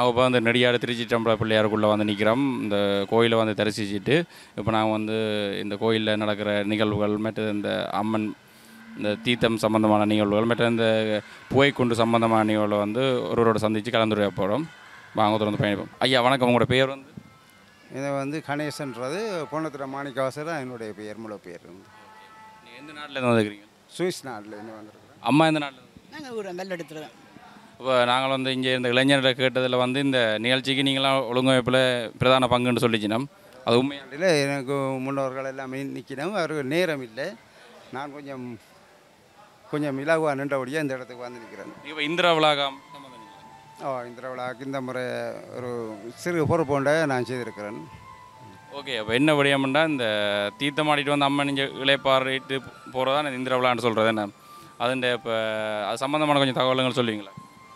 நாங்கள் இப்போ வந்து நெடியாடு திருச்சிற்றம்பல பிள்ளையாருக்குள்ளே வந்து நிற்கிறோம் இந்த கோயிலை வந்து தரிசிச்சுட்டு இப்போ நாங்கள் வந்து இந்த கோயிலில் நடக்கிற நிகழ்வுகள் மற்ற இந்த அம்மன் இந்த தீர்த்தம் சம்பந்தமான நிகழ்வுகள் மற்ற இந்த புகைக்குண்டு சம்பந்தமான நிகழ்வுகளை வந்து ஒருவரோட சந்தித்து கலந்துரைய போகிறோம் வாங்க தொடர்ந்து பயணிப்போம் ஐயா வணக்கம் உங்களோட பேர் வந்து இதை வந்து கணேசன்றது பொண்ணத்திர மாணிக்கவாசர் தான் என்னுடைய பெயர் முழு பேர் வந்து நீங்கள் எந்த நாட்டிலேருந்து வந்துருக்கிறீங்க சுவிஸ் நாட்டில் இருந்து வந்திருக்கிறேன் அம்மா எந்த நாட்டில் நாங்கள் ஊரை வெள்ளெடுத்துட்டு தான் இப்போ நாங்கள் வந்து இங்கே இந்த இளைஞர்களை கேட்டதில் வந்து இந்த நிகழ்ச்சிக்கு நீங்களாம் ஒழுங்கமைப்பில் பிரதான பங்குன்னு சொல்லிச்சினோம் அது உண்மையாக இல்லை எனக்கு முன்னோர்கள் எல்லாமே நிற்கணும் அவருக்கு நேரம் இல்லை நான் கொஞ்சம் கொஞ்சம் இலகுவாக நின்றபடியாக இந்த இடத்துக்கு வந்து நிற்கிறேன் இப்போ இந்திரா விழாகம் சம்பந்தம் இல்லை. ஓ இந்த விழாவுக்கு இந்த முறை ஒரு சிறு பொறுப்புண்ட நான் செய்திருக்கிறேன் ஓகே அப்போ என்ன விடயம்னா இந்த தீர்த்தமாடிட்டு வந்து அம்மன் இங்கே இளைப்பாறிட்டு போகிறதா இந்த இந்திர விழான்னு சொல்கிறது என்ன அதுண்ட இப்போ அது சம்மந்தமான கொஞ்சம் தகவல்கள் சொல்லுவீங்களா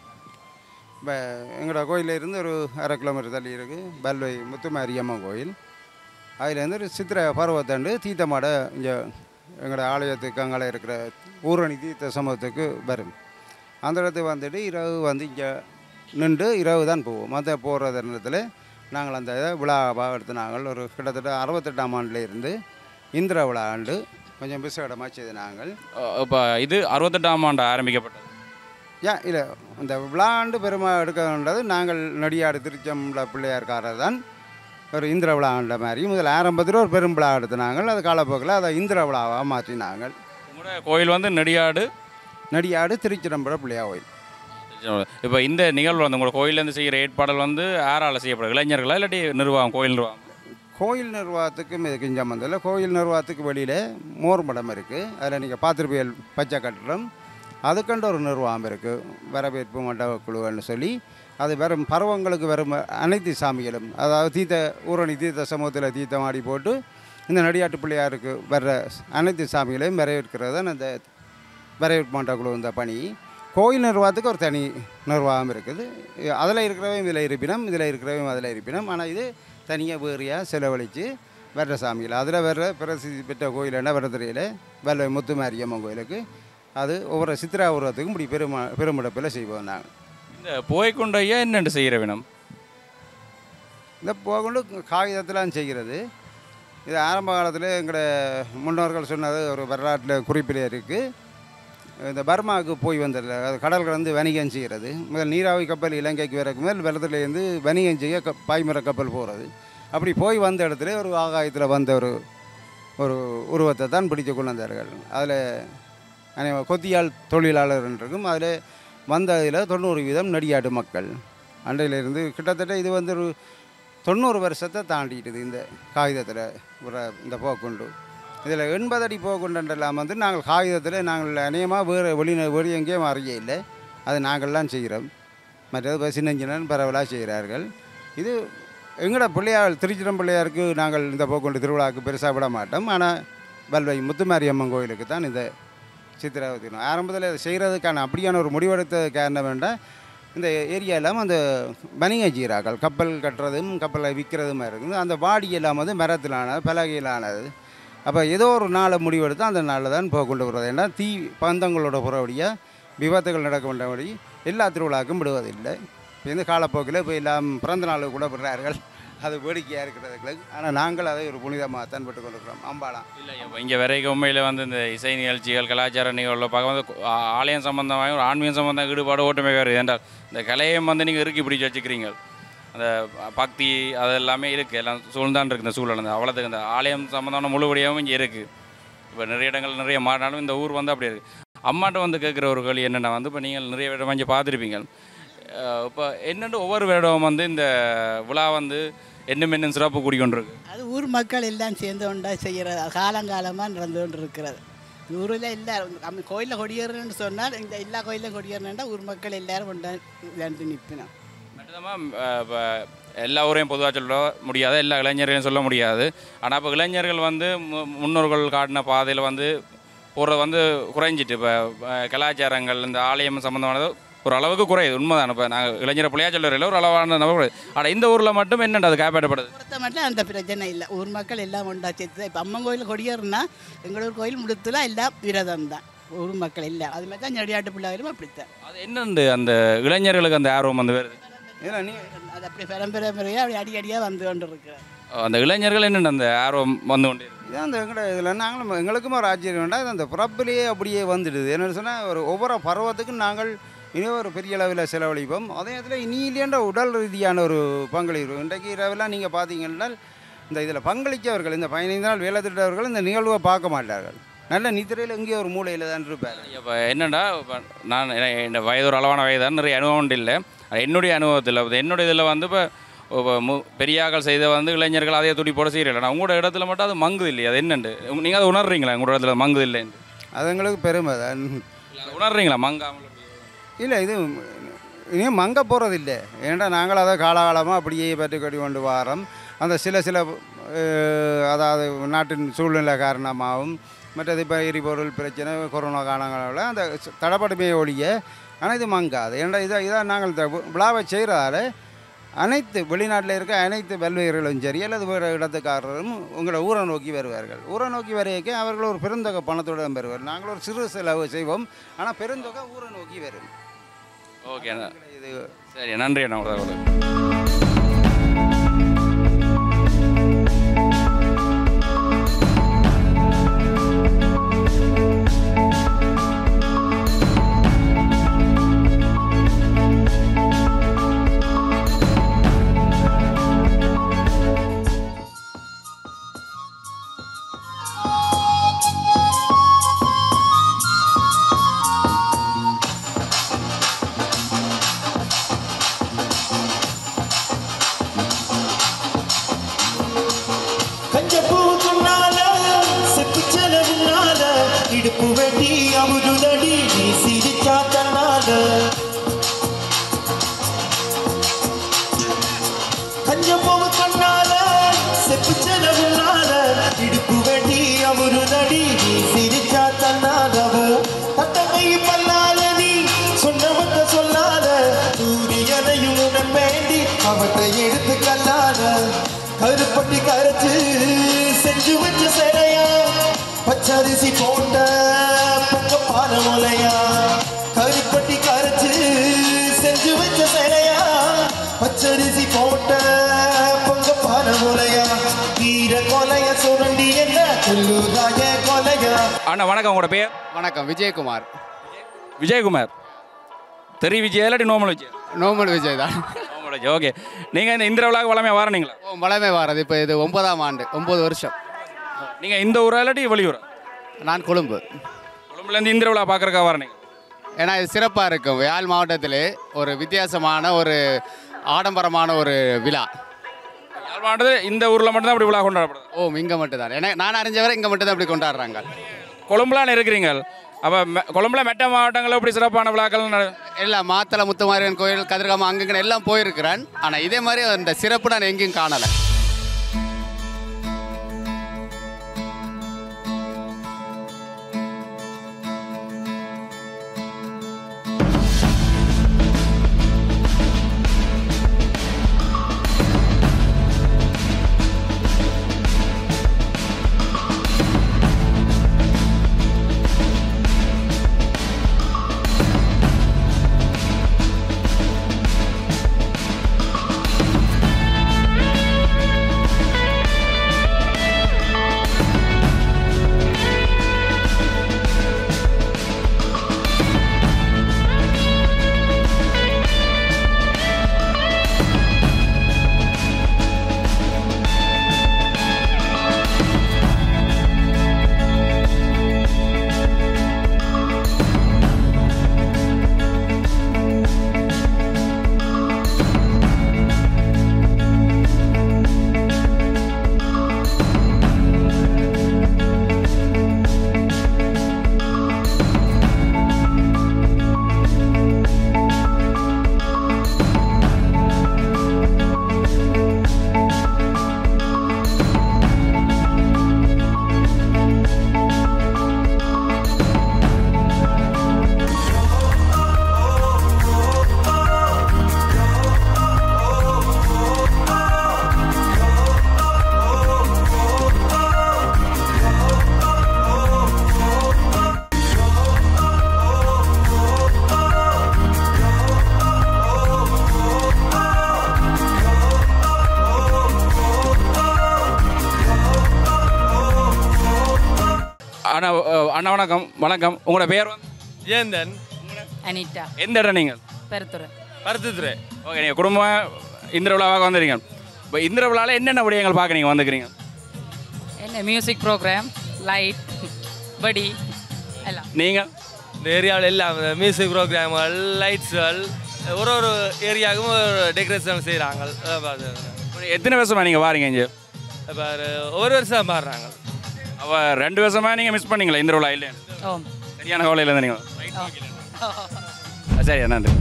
இப்போ எங்களோட கோயிலில் இருந்து ஒரு அரை கிலோமீட்டர் தள்ளி இருக்குது பல்வை முத்துமாரியம்மன் கோயில் அதுலேருந்து ஒரு சித்திரை பருவத்தாண்டு தீர்த்தமாட இங்கே எங்களோட ஆலயத்துக்கு அங்கால இருக்கிற ஊரணி தீர்த்த சமூகத்துக்கு வரும் அந்த இடத்துக்கு வந்துட்டு இரவு வந்து இங்கே நின்று இரவு தான் போவோம் மற்ற போகிற நேரத்தில் நாங்கள் அந்த இதை விழாவாக எடுத்து நாங்கள் ஒரு கிட்டத்தட்ட அறுபத்தெட்டாம் ஆண்டுல இருந்து இந்திர விழா ஆண்டு கொஞ்சம் விசேடமாக செய்து நாங்கள் இப்போ இது அறுபத்தெட்டாம் ஆண்டு ஆரம்பிக்கப்பட்டது ஏன் இல்லை இந்த விழாண்டு பெருமை எடுக்கன்றது நாங்கள் நடிகாடு திருச்சம்பள பிள்ளையார்காரர் தான் ஒரு இந்திர விழா ஆண்ட மாதிரி முதல்ல ஆரம்பத்தில் ஒரு பெரும் விழா எடுத்து நாங்கள் அது காலப்போக்கில் அதை இந்திர விழாவாக மாற்றினாங்கள் உங்களோட கோயில் வந்து நெடியாடு நடிகாடு திருச்சிதம்பர பிள்ளையா கோயில் இப்போ இந்த நிகழ்வு வந்து உங்களோட கோயிலேருந்து செய்கிற ஏற்பாடுகள் வந்து யாரால் செய்யப்படுது இளைஞர்களா இல்லாட்டி நிர்வாகம் கோயில் நிர்வாகம் கோயில் நிர்வாகத்துக்கும் இதுக்கு சம்மந்தம் இல்லை கோயில் நிர்வாகத்துக்கு வெளியில் மோர் மடம் இருக்குது அதில் நீங்கள் பார்த்துருப்பியல் பச்சை கட்டடம் அதுக்கண்டு ஒரு நிர்வாகம் இருக்குது வரவேற்பு மண்டப குழுன்னு சொல்லி அது வெறும் பருவங்களுக்கு வெறும் அனைத்து சாமிகளும் அதாவது தீர்த்த ஊரணி தீர்த்த சமூகத்தில் தீர்த்தம் ஆடி போட்டு இந்த நடிகாட்டு பிள்ளையாருக்கு வர்ற அனைத்து சாமிகளையும் வரவேற்கிறது தான் இந்த வரவேற்பு மண்டப குழு இந்த பணி கோயில் நிர்வாகத்துக்கு ஒரு தனி நிர்வாகம் இருக்குது அதில் இருக்கிறவங்க இதில் இருப்பினம் இதில் இருக்கிறவங்க அதில் இருப்பினம் ஆனால் இது தனியாக வேறையாக செலவழித்து வர்ற சாமிகள் அதில் வர்ற பிரசித்தி பெற்ற கோயில் என்ன வரதுறையில் வெள்ளை முத்துமாரியம்மன் கோயிலுக்கு அது ஒவ்வொரு சித்திரா உருவத்துக்கும் இப்படி பெரும பெருமிடப்பில் செய்வோம் நாங்கள் இந்த புகைக்குண்டையா என்னென்று செய்கிற வேணும் இந்த போகொண்டு காகிதத்திலாம் செய்கிறது இது ஆரம்ப காலத்தில் எங்களோட முன்னோர்கள் சொன்னது ஒரு வரலாற்றில் குறிப்பிலே இருக்குது இந்த பர்மாவுக்கு போய் வந்ததில்ல அது கடல் கடந்து வணிகம் செய்கிறது முதல் நீராவி கப்பல் இலங்கைக்கு வரக்கு மேல் வெள்ளத்துலேருந்து வணிகம் செய்ய க பாய்மர கப்பல் போகிறது அப்படி போய் வந்த இடத்துல ஒரு ஆகாயத்தில் வந்த ஒரு ஒரு உருவத்தை தான் பிடித்து கொண்டு வந்தார்கள் அதில் அனை கொத்தியால் தொழிலாளர் இருக்கும் அதில் வந்ததில் தொண்ணூறு வீதம் நடிகாட்டு மக்கள் அண்டையிலிருந்து கிட்டத்தட்ட இது வந்து ஒரு தொண்ணூறு வருஷத்தை தாண்டிட்டுது இந்த காகிதத்தில் வர இந்த போக்குண்டு இதில் எண்பது அடி போக்குண்டெல்லாம் வந்து நாங்கள் காகிதத்தில் நாங்கள் அநேகமாக வேறு வெளி வெளி எங்கேயும் அறிய இல்லை அது நாங்கள்லாம் செய்கிறோம் மற்றது இப்போ சின்னஞ்சினன் பரவலாக செய்கிறார்கள் இது எங்களோட பிள்ளையார் திருச்சிரம் பிள்ளையாருக்கு நாங்கள் இந்த போக்குண்டு திருவிழாவுக்கு பெருசாக விட மாட்டோம் ஆனால் பல்வை முத்துமாரியம்மன் கோயிலுக்கு தான் இந்த சித்திராவதி ஆரம்பத்தில் இதை செய்கிறதுக்கான அப்படியான ஒரு முடிவெடுத்த காரணம் வேண்டாம் இந்த ஏரியா எல்லாம் அந்த வணிக ஜீராக்கள் கப்பல் கட்டுறதும் கப்பலை விற்கிறதுமா இருக்குது அந்த வாடி எல்லாம் வந்து மரத்திலானது பலகையிலானது அப்போ ஏதோ ஒரு நாளை முடிவெடுத்து அந்த நாளில் தான் போக கொண்டு வருவது ஏன்னா தீ பந்தங்களோட புறவடியாக விபத்துகள் நடக்க வேண்டபடி எல்லா திருவிழாக்கும் விடுவதில்லை இப்போ இந்த காலப்போக்கில் இப்போ எல்லாம் பிறந்த நாளுக்கு கூட விடுறார்கள் அது வேடிக்கையாக இருக்கிறதுக்கு ஆனால் நாங்கள் அதை ஒரு புனிதமாக தான் பட்டு கொண்டிருக்கிறோம் அம்பாலாம் இல்லை இப்போ இங்கே வரைக்கும் உண்மையில் வந்து இந்த இசை நிகழ்ச்சிகள் கலாச்சார நிகழ்வுகள் பார்க்க வந்து ஆ- ஆலயம் சம்பந்தமாக ஒரு ஆன்மீகம் சம்பந்தம் ஈடுபாடு ஓட்டமே வேறு என்றால் இந்த கலையை வந்து நீங்கள் இறுக்கி பிடிச்சி வச்சுக்கிறீங்க அந்த பக்தி அது எல்லாமே இருக்குது எல்லாம் சூழ்ந்தான் இருக்குது இந்த சூழல் அந்த அவ்வளோத்துக்கு இந்த ஆலயம் சம்பந்தமான முழுவடியாகவும் இங்கே இருக்குது இப்போ நிறைய இடங்கள் நிறைய மாறினாலும் இந்த ஊர் வந்து அப்படி இருக்குது அம்மாட்ட வந்து கேட்குற ஒரு கேள்வி என்னென்னா வந்து இப்போ நீங்கள் நிறைய இடம் இங்கே பார்த்துருப்பீங்க அஹ் இப்போ என்னென்று ஒவ்வொரு வருடம் வந்து இந்த விழா வந்து என்னும் என்னும் சிறப்பு கூடிக்கொண்டிருக்கு அது ஊர் மக்கள் எல்லாம் சேர்ந்து கொண்டா செய்கிறது காலங்காலமாக நடந்து கொண்டு இருக்கிறது ஊரில் எல்லாரும் நம்ம கோயிலில் கொடியேறணும்னு சொன்னால் இந்த எல்லா கோயிலும் கொடியேறணுன்னா ஊர் மக்கள் எல்லாரும் கொண்டா வந்து நிற்பினோம் மட்டும்தாம்மா இப்போ எல்லா ஊரையும் பொதுவாக சொல்ல முடியாது எல்லா இளைஞர்களையும் சொல்ல முடியாது ஆனால் இப்போ இளைஞர்கள் வந்து மு- முன்னோர்கள் காட்டின பாதையில் வந்து போகிறது வந்து குறைஞ்சிட்டு இப்போ கலாச்சாரங்கள் இந்த ஆலயம் சம்மந்தமானது ஒரு அளவுக்கு குறையுது உண்மைதான் இப்போ நாங்கள் இளைஞரை பிள்ளையா சொல்ல ஒரு அளவான நபர் ஆனால் இந்த ஊரில் மட்டும் என்னென்ன அது காப்பாற்றப்படுது பொறுத்த மட்டும் அந்த பிரச்சனை இல்லை ஊர் மக்கள் எல்லாம் ஒன்றா சேர்த்து இப்போ அம்மன் கோயில் கொடியேறுனா எங்களூர் கோயில் முடுத்துல எல்லாம் விரதம் தான் ஊர் மக்கள் இல்லை அது மாதிரி தான் நெடியாட்டு பிள்ளைகளும் அப்படித்தான் அது என்னண்டு அந்த இளைஞர்களுக்கு அந்த ஆர்வம் வந்து வருது ஏன்னா நீ அது அப்படி பரம்பரையாக அப்படி அடி அடியாக வந்து கொண்டு இருக்கிறது அந்த இளைஞர்கள் என்னென்ன அந்த ஆர்வம் வந்து கொண்டே இருக்கு? இதான் அந்த எங்கட இதில் நாங்களும் எங்களுக்கும் ஒரு ஆச்சரியம் வேண்டாம் இது அந்த பிறப்பிலேயே அப்படியே வந்துடுது என்னென்னு சொன்னால் ஒரு ஒவ்வொரு பருவத்துக்கும் நாங்கள் இனி ஒரு பெரிய அளவில் செலவழிப்போம் அதே நேரத்தில் இனி இல்லையன்ற உடல் ரீதியான ஒரு பங்களிப்பு இன்றைக்கு இரவெல்லாம் நீங்கள் பார்த்தீங்கன்னா இந்த இதில் பங்களித்தவர்கள் இந்த பதினைந்து நாள் வேலை திட்டவர்கள் இந்த நிகழ்வை பார்க்க மாட்டார்கள் நல்ல நித்திரையில் எங்கேயோ ஒரு மூலையில் தான் இருப்பார் இப்போ என்னடா இப்போ நான் என- இந்த வயது ஒரு அளவான வயது தான் நிறைய அனுபவம் இல்லை அது என்னுடைய அனுபவத்தில் இது என்னுடைய இதில் வந்து இப்போ இப்போ மு பெரியாக்கள் செய்த வந்து இளைஞர்கள் அதே துடி போட செய்யல நான் உங்களோட இடத்துல மட்டும் அது மங்குது இல்லையா அது என்னண்டு நீங்கள் அதை உணர்றீங்களா உங்களோட இடத்துல மங்குது இல்லைன்னு அது எங்களுக்கு பெருமை தான் இல்ல, உணர்றீங்களா மங்காமல் இல்லை இது இனியும் மங்க போகிறது இல்லை ஏன்டா நாங்கள் அதை காலகாலமாக அப்படியே பற்றி கொண்டு வாரோம் அந்த சில சில அஹ், அதாவது நாட்டின் சூழ்நிலை காரணமாகவும் மற்றது இப்போ எரிபொருள் பிரச்சனை கொரோனா காலங்களில் அந்த ச- தடப்படுமையை ஒழிய ஆனால் இது மங்காது ஏன்டா இதை இதான் நாங்கள் இந்த வி- விழாவை செய்கிறதால அனைத்து வெளிநாட்டில் இருக்க அனைத்து வெல்வீரர்களும் சரி அல்லது வேறு இடத்துக்காரரும் உங்களை ஊரை நோக்கி வருவார்கள் ஊரை நோக்கி வரையக்க அவர்கள் ஒரு பெருந்தொகை பணத்துடன் பெறுவார் நாங்கள் ஒரு சிறு செலவு செய்வோம் ஆனால் பெருந்தொகை ஊரை நோக்கி வரும் ஓகே இது சரி நன்றி அண்ணா ஒரு தகவல் கஞ்ச பூக்குன்னால செப்பு செலவுனால இடுப்பு வெட்டி அமுதுதடி நீ சிரிச்சா தன்னால கஞ்ச பூக்குன்னால செப்பு செலவுனால இடுப்பு வெட்டி அமுதுதடி நீ சிரிச்சா தன்னாலவோ தத்தகை பல்லால நீ சொன்னவங்க சொல்லாத சூரியனையும் உடன் வேண்டி அவற்றை எடுத்து கல்லாத கருப்பட்டி கரைச்சு செஞ்சு வச்ச சிலையா பச்சரிசி போட்ட பொங்க பான முலையா கருப்பட்டி கரைச்சு செஞ்சு வச்ச சிலையா பச்சரிசி போட்ட பொங்க பான முலையா வீர கொலைய சுரண்டி என்ன சொல்லுதாய கொலையா அண்ணா வணக்கம் உங்களோட பேர் வணக்கம் விஜயகுமார் விஜயகுமார் தெரி விஜய் இல்லாட்டி நோமல் விஜய் நோமல் விஜய் தான் நோமல் விஜய் ஓகே நீங்கள் இந்த இந்திர விழாக்கு வளமையாக வரீங்களா ஓ மலமே வாரது இப்போ இது ஒன்பதாம் ஆண்டு ஒம்பது வருஷம் நீங்கள் இந்த ஊரா இல்லாட்டி வெளியூரா நான் கொழும்பு கொழும்புலேருந்து இந்திர விழா பார்க்குறக்கா வரீங்க ஏன்னா இது சிறப்பாக இருக்கும் யாழ் மாவட்டத்திலே ஒரு வித்தியாசமான ஒரு ஆடம்பரமான ஒரு விழா யாழ்ப்பாணத்தில் இந்த ஊரில் மட்டும்தான் அப்படி விழா கொண்டாடப்படுது ஓ இங்கே மட்டும்தான் ஏன்னா நான் அறிஞ்சவரை இங்கே மட்டும்தான் அப்படி கொண்டாடுறாங்க கொழும்புலான்னு இருக்கிறீங்க அப்போ கொழும்புல மெட்ட மாவட்டங்களில் இப்படி சிறப்பான விழாக்கள் நட- எல்லாம் மாத்தளை முத்துமாரியன் கோயில் கதிர்காமம் அங்கங்கே எல்லாம் போயிருக்கிறேன் ஆனால் இதே மாதிரி அந்த சிறப்பு நான் எங்கேயும் காணலை கஞ்ச அண்ணா அஹ், அண்ணா வணக்கம் வணக்கம் உங்களோட பேர் வந்து ஜெயந்தன் அனிதா எந்த இடம் நீங்கள் பெருத்துறை பருத்துத்துறை ஓகே நீங்கள் குடும்பம் இந்திர விழாவாக வந்துருக்கீங்க இப்போ இந்திர விழாவில் என்னென்ன விடயங்கள் பார்க்குறீங்க வந்துக்கிறீங்க என்ன மியூசிக் ப்ரோக்ராம் லைட் படி எல்லாம் நீங்கள் இந்த ஏரியாவில் எல்லாம் மியூசிக் ப்ரோக்ராம்கள் லைட்ஸ்கள் ஒரு ஒரு ஏரியாவுக்கும் ஒரு டெக்கரேஷன் செய்கிறாங்க எத்தனை வருஷமா நீங்கள் வாரீங்க இங்கே இப்போ ஒரு வருஷம் பாடுறாங்க அவ ரெண்டு வருஷமா நீங்கள் மிஸ் பண்ணீங்களா இந்திர விழா இல்லையா ஓ சரியான கவலையில் இருந்தீங்க சரி நன்றி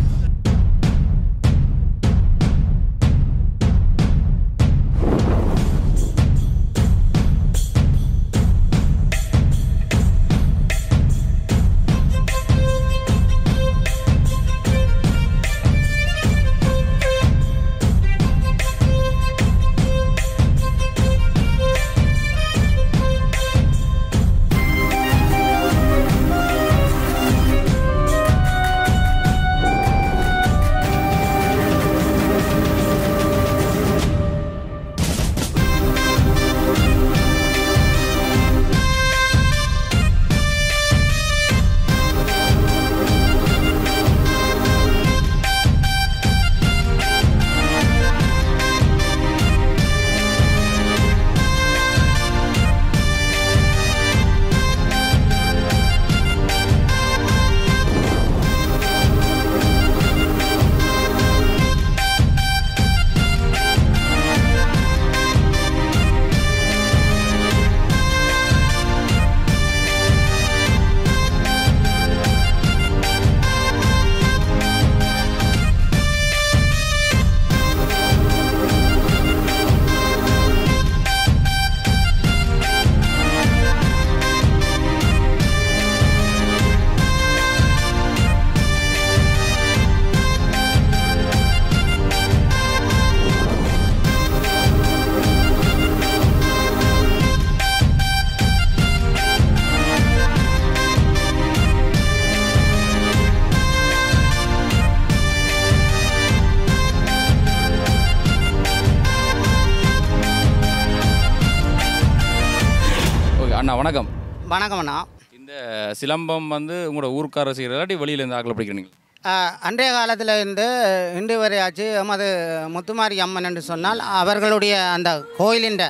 ஓகே அண்ணா வணக்கம் வணக்கம் அண்ணா இந்த சிலம்பம் வந்து உங்களோட ஊர்க்கார செய்கிற இல்லாட்டி வெளியில இருந்து ஆக்கில் பிடிக்கிறீங்க அஹ், அன்றைய காலத்தில் இருந்து இன்று வரையாச்சு எமது முத்துமாரி அம்மன் என்று சொன்னால் அவர்களுடைய அந்த கோயிலின்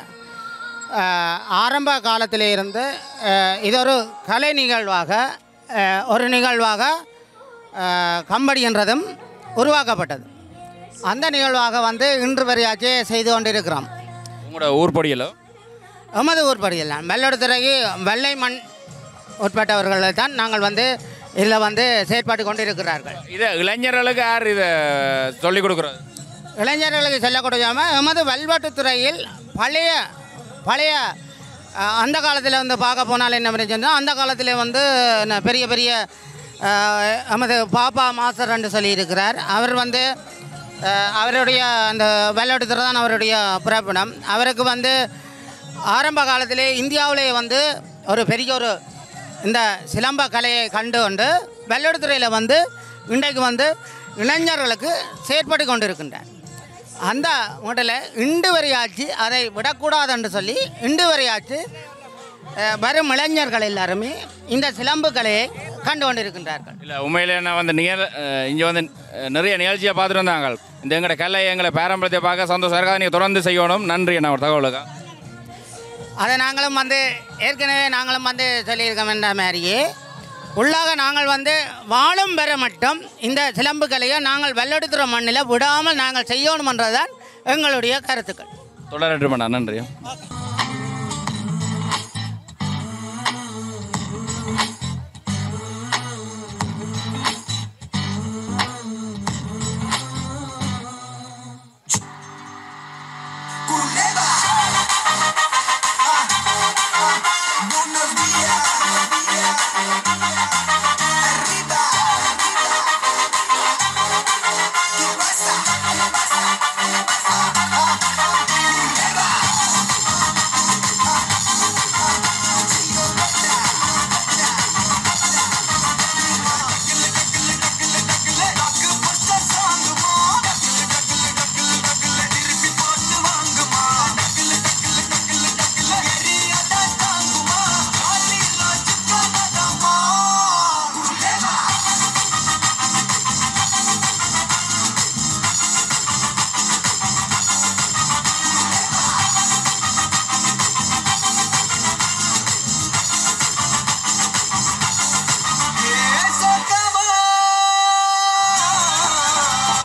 அஹ், ஆரம்ப காலத்திலே இருந்து அஹ், இது ஒரு கலை நிகழ்வாக அஹ், ஒரு நிகழ்வாக அஹ், கம்படி என்றதும் உருவாக்கப்பட்டது அந்த நிகழ்வாக வந்து இன்று வரையாச்சு செய்து கொண்டிருக்கிறோம் உங்களோட ஊர்படியில் எமது ஊர்படியில் வெள்ளடுத்துறைக்கு வெள்ளை மண் உட்பட்டவர்களை தான் நாங்கள் வந்து இதில் வந்து செயற்பட்டு கொண்டிருக்கிறார்கள் இதை இளைஞர்களுக்கு யார் இதை சொல்லிக் கொடுக்குறது இளைஞர்களுக்கு சொல்லக்கூடியாமல் எமது வல்வெட்டுத்துறையில் பழைய பழைய அஹ், அந்த காலத்தில் வந்து பார்க்க போனால் என்ன பிரச்சனை அந்த காலத்தில் வந்து ந- பெரிய பெரிய அஹ், எமது பாப்பா மாஸ்டர் என்று சொல்லியிருக்கிறார் அவர் வந்து அஹ், அவருடைய அந்த வெள்ளவெட்டுத்துறை தான் அவருடைய பிறப்பிடம் அவருக்கு வந்து ஆரம்ப காலத்திலே இந்தியாவிலே வந்து ஒரு பெரிய ஒரு இந்த சிலம்ப கலையை கண்டு கொண்டு வெள்ளடுத்துறையில் வந்து இன்றைக்கு வந்து இளைஞர்களுக்கு செயற்பட்டு கொண்டிருக்கின்றார் அந்த முறையில் இண்டு வரையாச்சு அதை விடக்கூடாது என்று சொல்லி இண்டு வரையாச்சு அஹ், வரும் இளைஞர்கள் எல்லாருமே இந்த சிலம்பு கலையை கண்டு கொண்டிருக்கின்றார்கள் இல்லை உண்மையிலே நான் வந்து நிகழ் இங்கே வந்து அஹ், நிறைய நிகழ்ச்சியை பார்த்துட்டு வந்தாங்க இந்த எங்களோட கலை எங்களை பாரம்பரியத்தை பார்க்க சந்தோஷம் இருக்காது நீங்கள் தொடர்ந்து செய்யணும் நன்றி என்ன ஒரு தகவலுக்கா அதை நாங்களும் வந்து ஏற்கனவே நாங்களும் வந்து சொல்லியிருக்கோம் என்ற மாதிரியே உள்ளாக நாங்கள் வந்து வாழும் பெற மட்டும் இந்த சிலம்பு கலையை நாங்கள் வெள்ளெடுத்துற மண்ணில் விடாமல் நாங்கள் செய்யணுமன்றது தான் எங்களுடைய கருத்துக்கள் தொடரட்டும் அண்ணா நன்றி வாங்குமா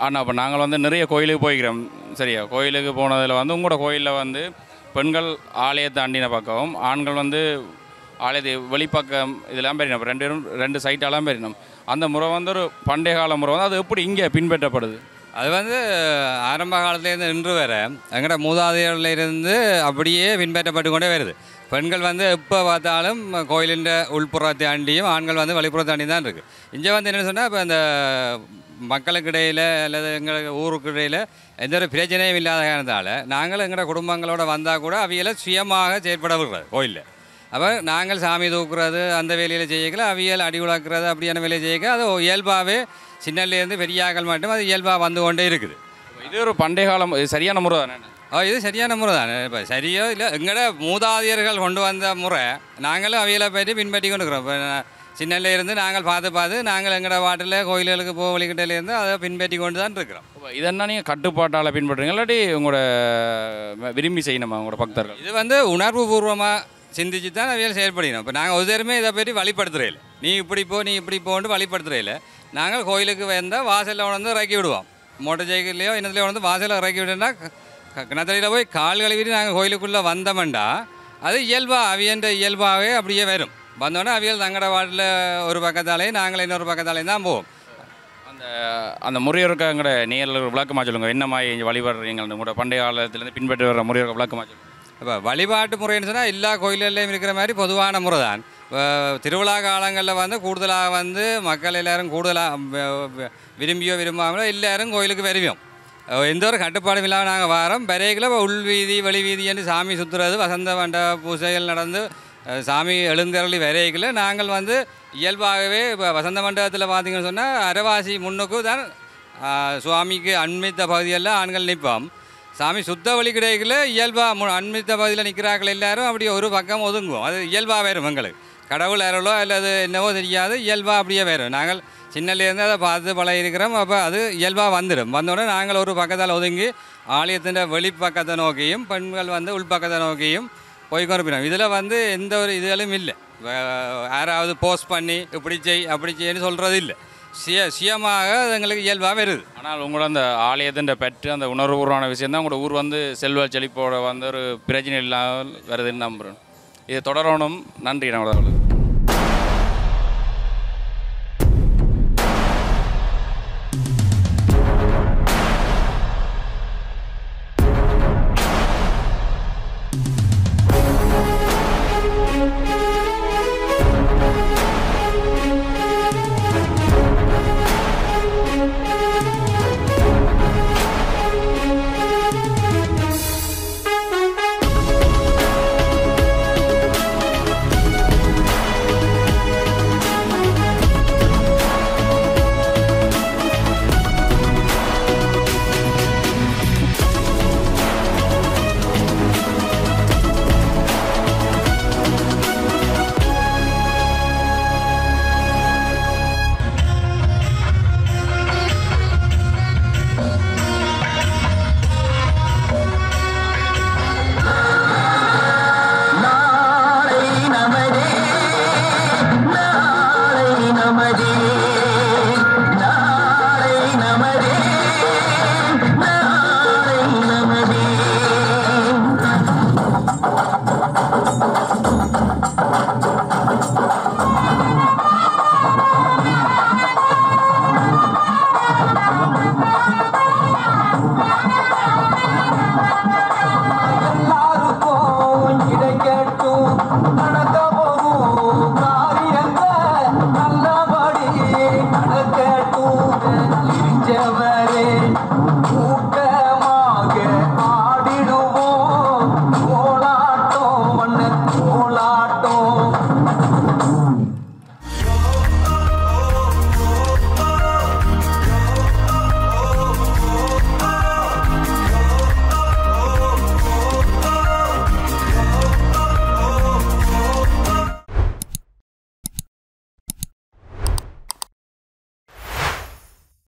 ஆனால் இப்போ நாங்கள் வந்து நிறைய கோயிலுக்கு போய்க்கிறோம் சரியா கோயிலுக்கு போனதில் வந்து உங்களோட கோயிலில் வந்து பெண்கள் ஆலயத்தை அண்டின பக்கம் ஆண்கள் வந்து ஆலயத்தை வெளிப்பக்கம் இதெல்லாம் பெரியணும் ரெண்டு பேரும் ரெண்டு சைட்டெல்லாம் பெரியணும் அந்த முறை வந்து ஒரு பண்டைய கால முறை வந்து அது எப்படி இங்கே பின்பற்றப்படுது அது வந்து ஆரம்ப காலத்துலேருந்து இன்று வர எங்கட மூதாதையர்ல இருந்து அப்படியே பின்பற்றப்பட்டு கொண்டே வருது பெண்கள் வந்து எப்போ பார்த்தாலும் கோயிலின் உள்புறத்தை ஆண்டியும் ஆண்கள் வந்து வெளிப்புறத்தை ஆண்டி தான் இருக்குது இங்கே வந்து என்ன சொன்னால் இப்போ இந்த மக்களுக்கு இடையில் அல்லது எங்களுக்கு ஊருக்கு இடையில் எந்த ஒரு பிரச்சனையும் இல்லாத காரணத்தால் நாங்கள் எங்களோட குடும்பங்களோட வந்தால் கூட அவியலை சுயமாக செயற்பட விடுறது கோயிலில் அப்போ நாங்கள் சாமி தூக்குறது அந்த வேலையில் செய்யக்கல அவியல் அடி உழக்கிறது அப்படியான வேலையை செய்யக்க அது இயல்பாகவே சின்னலேருந்து பெரியாக்கள் மட்டும் அது இயல்பாக வந்து கொண்டே இருக்குது இது ஒரு பண்டைய காலம் இது சரியான முறை தானே ஓ இது சரியான முறை தானே இப்போ சரியோ இல்லை எங்களோட மூதாதையர்கள் கொண்டு வந்த முறை நாங்களும் அவியலை பற்றி பின்பற்றி கொண்டு இருக்கிறோம் இப்போ சின்னல இருந்து நாங்கள் பார்த்து பார்த்து நாங்கள் எங்களோட வாட்டில் கோயில்களுக்கு போக வழிகிட்டலேருந்து அதை பின்பற்றி கொண்டு தான் இருக்கிறோம் இப்போ இதெல்லாம் நீங்கள் கட்டுப்பாட்டால் பின்பற்றுறீங்க இல்லாட்டி உங்களோட விரும்பி செய்யணுமா உங்களோட பக்தர்கள் இது வந்து உணர்வு பூர்வமாக சிந்திச்சு தான் அவியல் செயல்படணும் இப்போ நாங்கள் ஒரு தரமே இதை பற்றி வழிபடுத்துறையில் நீ இப்படி போ நீ இப்படி போன்னு வழிபடுத்துறையில் நாங்கள் கோயிலுக்கு வந்தால் வாசலில் உணர்ந்து இறக்கி விடுவோம் மோட்டர் சைக்கிள்லையோ என்னத்துலையோ வந்து வாசலில் இறக்கி விட்டோம்னா கிணத்தடியில் போய் கால் கழுவிட்டு நாங்கள் கோயிலுக்குள்ளே வந்தோம்டா அது இயல்பாக அவியன்ற இயல்பாகவே அப்படியே வரும் வந்தோடனே அவியல் தங்கட வாட்டில் ஒரு பக்கத்தாலேயும் நாங்கள் இன்னொரு பக்கத்தாலேயும் தான் போவோம் அந்த அந்த முறையொருக்க எங்களோட நேரில் விளக்கமாக சொல்லுங்க என்ன மாதிரி வழிபடுறீங்க உங்களோட பண்டைய காலத்துலேருந்து பின்பற்றி வர முறையொருக்க விளக்கமாக சொல்லுங்க இப்போ வழிபாட்டு முறைன்னு சொன்னால் எல்லா கோயில்கள்லையும் இருக்கிற மாதிரி பொதுவான முறை தான் இப்போ திருவிழா காலங்களில் வந்து கூடுதலாக வந்து மக்கள் எல்லாரும் கூடுதலாக விரும்பியோ விரும்பாமலோ எல்லாரும் கோயிலுக்கு வருவோம் அஹ் எந்த ஒரு கட்டுப்பாடும் இல்லாமல் நாங்கள் வாரோம் பெரையில் உள் வீதி வெளி வீதி என்று சாமி சுற்றுறது வசந்த மண்ட பூஜைகள் நடந்து அஹ் சாமி எழுந்தருளி வரையில் நாங்கள் வந்து இயல்பாகவே இப்போ வசந்த மண்டபத்தில் பார்த்தீங்கன்னு சொன்னால் அரைவாசி முன்னுக்கு தான் அஹ் சுவாமிக்கு அண்மித்த பகுதியெல்லாம் ஆண்கள் நிற்போம் சாமி சுத்த வழி கிடைக்கல இயல்பாக மு அண்மித்த பகுதியில் நிற்கிறார்கள் எல்லாரும் அப்படி ஒரு பக்கம் ஒதுங்குவோம் அது இயல்பாக வரும் எங்களுக்கு கடவுள் அருளோ அல்லது என்னவோ தெரியாது இயல்பாக அப்படியே வரும் நாங்கள் சின்னலேருந்து அதை பார்த்து பழகி இருக்கிறோம் அப்போ அது இயல்பாக வந்துடும் வந்தோடனே நாங்கள் ஒரு பக்கத்தால் ஒதுங்கி ஆலயத்தின் வெளிப்பக்கத்தை நோக்கியும் பெண்கள் வந்து உள்பக்கத்தை நோக்கியும் போய் கொண்டிருக்கிறோம் இதில் வந்து எந்த ஒரு இதுகளும் இல்லை வே- யாராவது போஸ்ட் பண்ணி இப்படி செய் அப்படி செய்யன்னு சொல்கிறது இல்லை சுய சுயமாக அது எங்களுக்கு இயல்பாக வருது ஆனால் உங்களோட அந்த ஆலயத்தின் பெற்று அந்த உணர்வுபூர்வமான விஷயம் தான் உங்களோட ஊர் வந்து செல்வ செழிப்போட வந்து ஒரு பிரச்சனை இல்லாமல் வருதுன்னு நம்புகிறேன் இது தொடரணும் நன்றி நம்மளோட